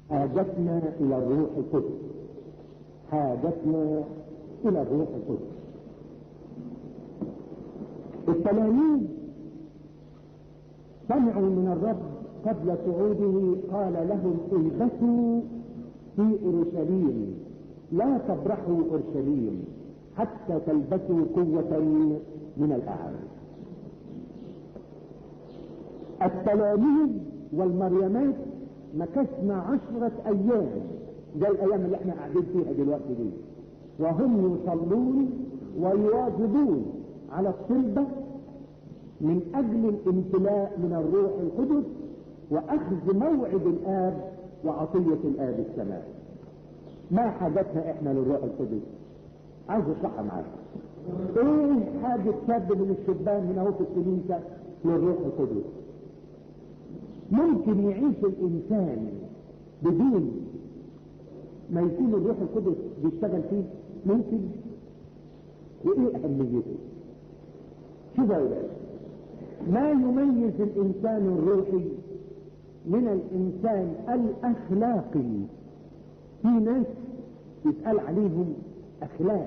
حاجتنا الى الروح القدس حاجتنا الى الروح القدس التلاميذ سمعوا من الرب قبل صعوده قال لهم البسوا في اورشليم لا تبرحوا اورشليم حتى تلبسوا قوة من الاعلى التلاميذ والمريمات مكثنا عشرة ايام زي الايام اللي احنا قاعدين فيها دلوقتي دي وهم يصلون ويواظبون على الطلبة من اجل الامتلاء من الروح القدس واخذ موعد الاب وعطية الاب السماء ما حاجتنا احنا للروح القدس عايز اشرحها معاك ايه حاجة شاب من الشبان هنا هو في الكنيسة للروح القدس ممكن يعيش الانسان بدون ما يكون الروح القدس بيشتغل فيه ممكن وايه اهميته شوف يا ولاد ما يميز الانسان الروحي من الانسان الاخلاقي في ناس يتقال عليهم اخلاق